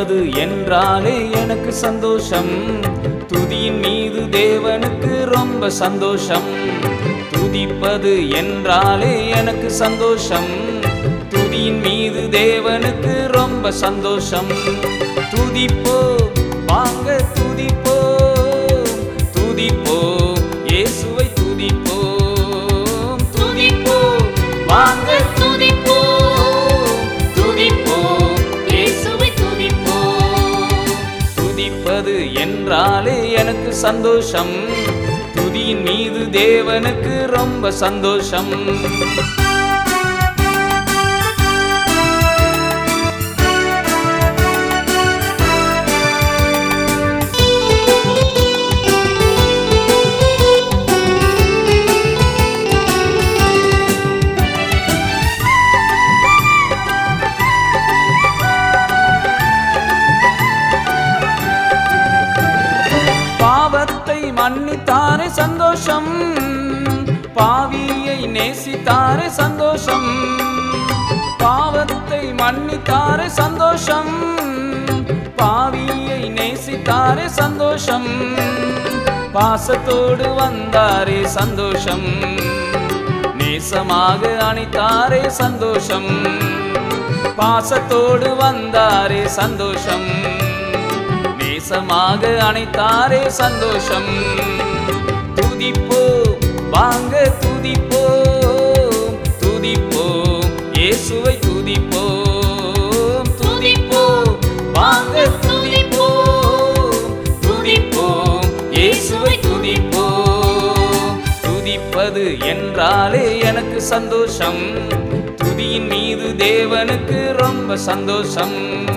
துதிப்பது என்றாலே எனக்கு சந்தோஷம் துதியின் மீது தேவனுக்கு ரொம்ப சந்தோஷம் துதிப்பது என்றாலே எனக்கு சந்தோஷம் துதியின் மீது தேவனுக்கு ரொம்ப சந்தோஷம் துதிப்போ வாங்க துதிப்போ துதிப்போ இயேசுவை துதிப்போம் துதிப்போ வாங்க துதிப்போ துதிப்போ இயேசுவை துதிப்போ துதிப்பது என்றாலே எனக்கு சந்தோஷம் துதியின் மீது தேவனுக்கு ரொம்ப சந்தோஷம் பாவத்தை மன்னித்தாரே சந்தோஷம் பாவியை நேசித்தாரே சந்தோஷம் பாவத்தை மன்னித்தாரே சந்தோஷம் பாவியை நேசித்தாரே சந்தோஷம் பாசத்தோடு வந்தாரே சந்தோஷம் நேசமாக அணைத்தாரே சந்தோஷம் பாசத்தோடு வந்தாரே சந்தோஷம் நேசமாக அணைத்தாரே சந்தோஷம் துதிப்போ வாங்க துதிப்போ துதிப்போ இயேசுவை துதிப்போ துதிப்போ வாங்க துதிப்போ துதிப்போ இயேசுவை துதிப்போ துதிப்பது என்றாலே எனக்கு சந்தோஷம் துதியின் மீது தேவனுக்கு ரொம்ப சந்தோஷம்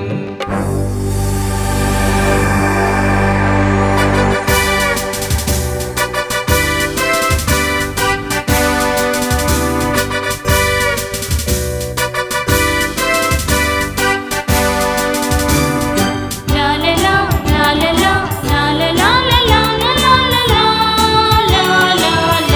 La la la la la la la la la la la la la la la la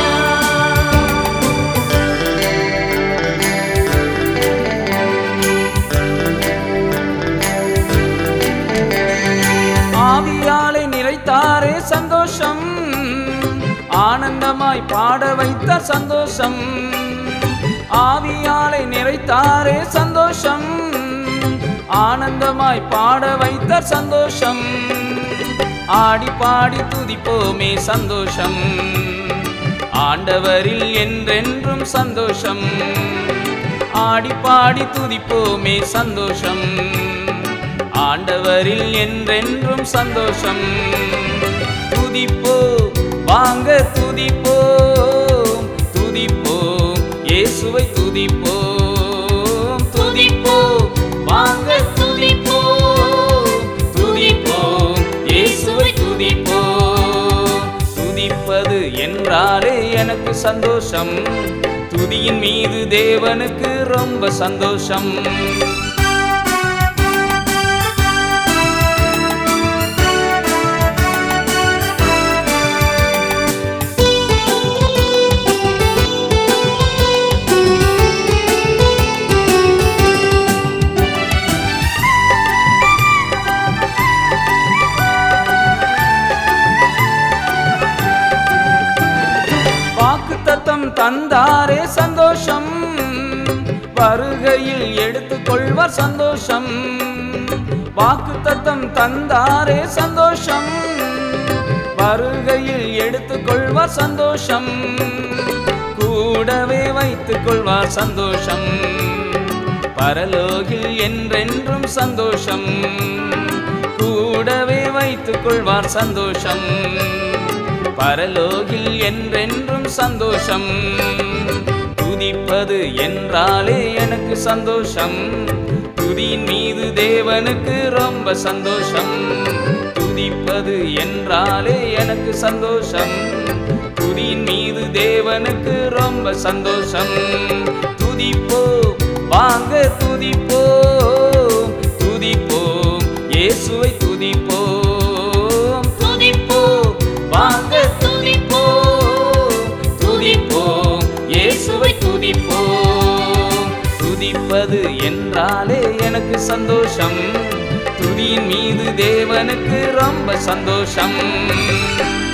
ஆவியாலை நிறைத்தாரே சந்தோஷம் ஆனந்தமாய் பாட வைத்த சந்தோஷம் ஆவியாலை நிறைத்தாரே சந்தோஷம் ஆனந்தமாய் பாட வைத்த சந்தோஷம் ஆடி பாடி துதிப்போமே சந்தோஷம் ஆண்டவரில் என்றென்றும் சந்தோஷம் ஆடி பாடி துதிப்போமே சந்தோஷம் ஆண்டவரில் என்றென்றும் சந்தோஷம் துதிப்போ வாங்க துதிப்போ துதிப்போ இயேசுவை துதிப்போ துதிப்போ வாங்க துதிப்போ துதிப்போ இயேசுவை துதிப்போ துதிப்பது என்றாலே எனக்கு சந்தோஷம் துதியின் மீது தேவனுக்கு ரொம்ப சந்தோஷம் வாக்கு தத்தம் தந்தாரே சந்தோஷம் வருகையில் எடுத்துக்கொள்வார் சந்தோஷம் வாக்கு தத்தம் தந்தாரே சந்தோஷம் வருகையில் எடுத்துக்கொள்வார் சந்தோஷம் கூடவே வைத்துக் கொள்வார் சந்தோஷம் பரலோகில் என்றென்றும் சந்தோஷம் கூடவே வைத்துக் கொள்வார் சந்தோஷம் பரலோகில் என்றென்றும் சந்தோஷம் துதிப்பது என்றாலே எனக்கு சந்தோஷம் துதியின் மீது தேவனுக்கு ரொம்ப சந்தோஷம் துதிப்பது என்றாலே எனக்கு சந்தோஷம் துதியின் மீது தேவனுக்கு ரொம்ப சந்தோஷம் துதிப்போ வாங்க துதிப்போ துதிப்போ இயேசுவை துதிப்போ துதிப்போ வாங்க துதிப்போ துதிப்போ இயேசுவை துதிப்போ துதிப்பது என்றாலே எனக்கு சந்தோஷம் துதியின் மீது தேவனுக்கு ரொம்ப சந்தோஷம்